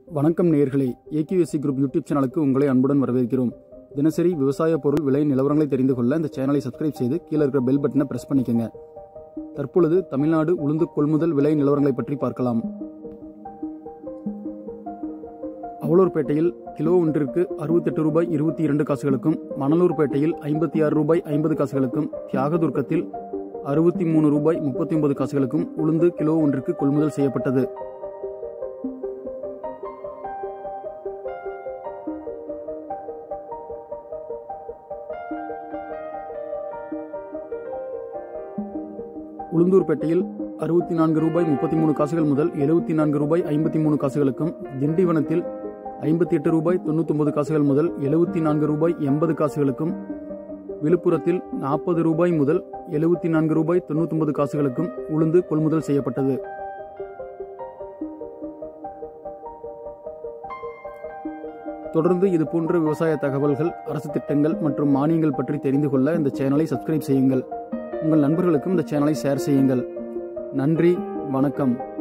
வணக்கம் நேயர்களே AQSC group YouTube சேனலுக்கு உங்களை அன்புடன் வரவேற்கிறோம் தினசரி விவசாய பொருள் விலை நிலவரங்களை தெரிந்து கொள்ள இந்த சேனலை சப்ஸ்கிரைப் செய்து கீழே இருக்கிற பெல் பட்டனை பிரஸ் பண்ணிக்கோங்க தற்பொழுது தமிழ்நாடு உளுந்து கொள்முதல் விலை நிலவரங்களை பற்றி பார்க்கலாம் அவலூர்பேட்டையில் கிலோ ஒன்றிற்கு அறுபத்தெட்டு ரூபாய் இருபத்தி இரண்டு காசுகளுக்கும் மணலூர்பேட்டையில் ஐம்பத்தி ஆறு ரூபாய் ஐம்பது காசுகளுக்கும் தியாகதுர்க்கத்தில் அறுபத்தி மூணு ரூபாய் முப்பத்தி ஒன்பது காசுகளுக்கும் உளுந்து கிலோ ஒன்றிற்கு கொள்முதல் செய்யப்பட்டது உளுந்தூர்பேட்டையில் அறுபத்தி நான்கு ரூபாய் முப்பத்தி மூணு காசுகள் முதல் எழுபத்தி நான்கு ரூபாய் ஐம்பத்தி மூணு காசுகளுக்கும் திண்டிவனத்தில் ஐம்பத்தி எட்டு ரூபாய் தொண்ணூத்தொன்பது காசுகள் முதல் எழுபத்தி நான்கு ரூபாய் எண்பது காசுகளுக்கும் விழுப்புரத்தில் நாற்பது ரூபாய் முதல் எழுபத்தி நான்கு ரூபாய் தொண்ணூத்தொன்பது காசுகளுக்கும் உளுந்து கொள்முதல் செய்யப்பட்டது தொடர்ந்து இது போன்ற விவசாய தகவல்கள் அரசு திட்டங்கள் மற்றும் மானியங்கள் பற்றி தெரிந்து கொள்ள இந்த சேனலை சப்ஸ்கிரைப் செய்யுங்கள் உங்கள் நண்பர்களுக்கும் இந்த சேனலை ஷேர் செய்யுங்கள் நன்றி வணக்கம்